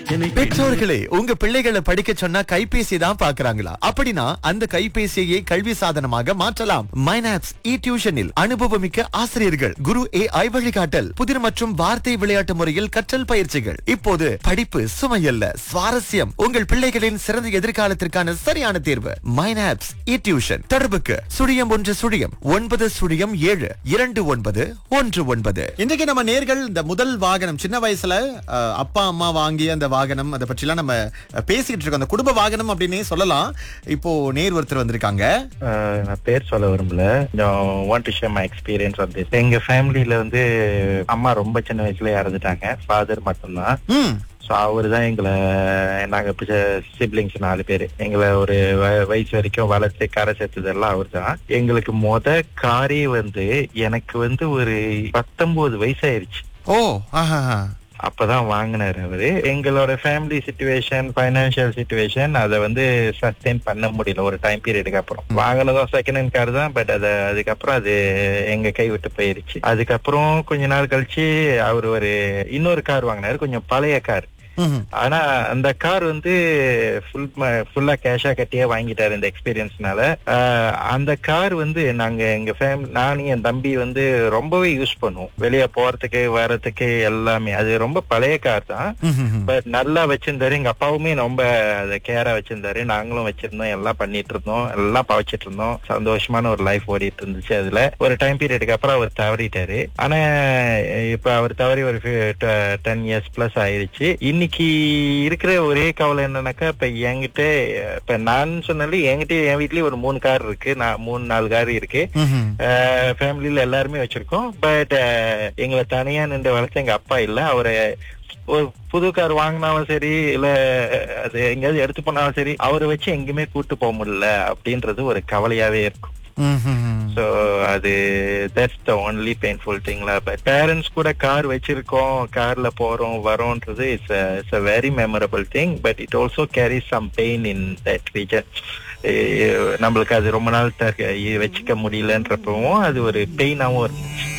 பெற்றோர்களே உங்க பிள்ளைகளை படிக்க சொன்னா கைபேசி தான் பாக்குறாங்களா அப்படின்னா அந்த கைபேசியை கல்வி சாதனமாக மாற்றலாம் மைனாப்ஸ் இ டியூஷனில் அனுபவமிக்க ஆசிரியர்கள் குரு ஏ ஐ வழிகாட்டல் புதிர் மற்றும் வார்த்தை விளையாட்டு முறையில் கற்றல் பயிற்சிகள் இப்போது படிப்பு சுமையல்ல சுவாரஸ்யம் உங்கள் பிள்ளைகளின் சிறந்த எதிர்காலத்திற்கான சரியான தேர்வு மைனாப்ஸ் இ டியூஷன் தொடர்புக்கு சுழியம் ஒன்று சுழியம் ஒன்பது சுழியம் ஏழு இரண்டு ஒன்பது ஒன்று ஒன்பது இன்றைக்கு நம்ம நேர்கள் இந்த முதல் வாகனம் சின்ன வயசுல அஹ், அப்பா அம்மா வாங்கிய அந்த வாகனம் அதை பற்றிலாம் நம்ம அஹ், பேசிக்கிட்டு இருக்கோம் அந்த குடும்ப வாகனம் அப்படின்னே சொல்லலாம் இப்போ நேர் ஒருத்தர் வந்திருக்காங்க ஆஹ் நான் பேர் சொல்ல விரும்பல want to share my experience of this எங்க ஃபேமிலியில வந்து அம்மா ரொம்ப சின்ன வயசுல இறந்துட்டாங்க ஃபாதர் மட்டும்தான் ம் ஸோ அவர் தான் எங்களை நாங்க சிப்ளிங்ஸ் நாலு பேர் எங்களை ஒரு வ- வயசு வரைக்கும் வளர்த்து கரை சேர்த்ததெல்லாம் அவர் தான் எங்களுக்கு மொத காரே வந்து எனக்கு வந்து ஒரு பத்தொன்பது வயசாயிருச்சு ஓ ஆஹா அப்பதான் வாங்கினாரு அவரு எங்களோட ஃபேமிலி சுச்சுவேஷன் ஃபைனான்சியல் சுச்சுவேஷன் அதை வந்து சஸ்டெயின் பண்ண முடியல ஒரு டைம் பீரியடுக்கு அப்புறம் வாங்கினதும் செகண்ட் ஹேண்ட் கார் தான் பட் அது அதுக்கப்புறம் அது எங்க கை விட்டு போயிருச்சு அதுக்கப்புறம் கொஞ்ச நாள் கழிச்சு அவர் ஒரு இன்னொரு கார் வாங்கினாரு கொஞ்சம் பழைய கார் ம் ஆனா அந்த கார் வந்து ஃபுல் ஃபுல்லா கேஷா கட்டியே வாங்கிட்டாரு இந்த எக்ஸ்பீரியன்ஸ்னால ஆஹ் அந்த கார் வந்து நாங்க எங்க ஃபேம் நானும் என் தம்பி வந்து ரொம்பவே யூஸ் பண்ணுவோம் வெளியே போறதுக்கு வர்றதுக்கு எல்லாமே அது ரொம்ப பழைய கார் தான் ம் பட் நல்லா வச்சிருந்தாரு எங்க அப்பாவுமே ரொம்ப அதை கேரா வச்சிருந்தாரு நாங்களும் வச்சிருந்தோம் எல்லாம் பண்ணிட்டு இருந்தோம் எல்லாம் பவச்சிட்டு இருந்தோம் சந்தோஷமான ஒரு லைஃப் ஓடிட்டு இருந்துச்சு அதுல ஒரு டைம் பீரியடுக்கு அப்புறம் அவர் தவறிட்டாரு ஆனா இப்ப அவர் தவறி ஒரு டென் இயர்ஸ் பிளஸ் ஆயிருச்சு இன்னைக்கு இருக்கிற ஒரே கவலை என்னன்னாக்கா இப்ப என்கிட்ட இப்ப நான் சொன்னாலே என்கிட்ட என் வீட்லயும் ஒரு மூணு கார் இருக்கு நான் மூணு நாலு கார் இருக்கு ம் ஃபேமிலியில எல்லாருமே வச்சிருக்கோம் பட் எங்களை தனியா நின்று வளர்த்த எங்க அப்பா இல்ல அவரை ஒரு புது கார் வாங்கினாலும் சரி இல்ல அது எங்கேயாவது எடுத்து போனாலும் சரி அவரை வச்சு எங்கேயுமே கூட்டு போக முடியல அப்படின்றது ஒரு கவலையாவே இருக்கும் ம் சோ அது தட்ஸ் த ஒன்லி பெயின்ஃபுல் திங்ல பட் பேரண்ட்ஸ் கூட கார் வச்சிருக்கோம் கார்ல போறோம் வரோன்றது it's it's a very memorable thing but it also carry some pain in that reason நம்மளுக்கு அது ரொம்ப நாள் த- வச்சுக்க முடியலன்றப்பவும் அது ஒரு பெயினாவும் இருந்துச்சு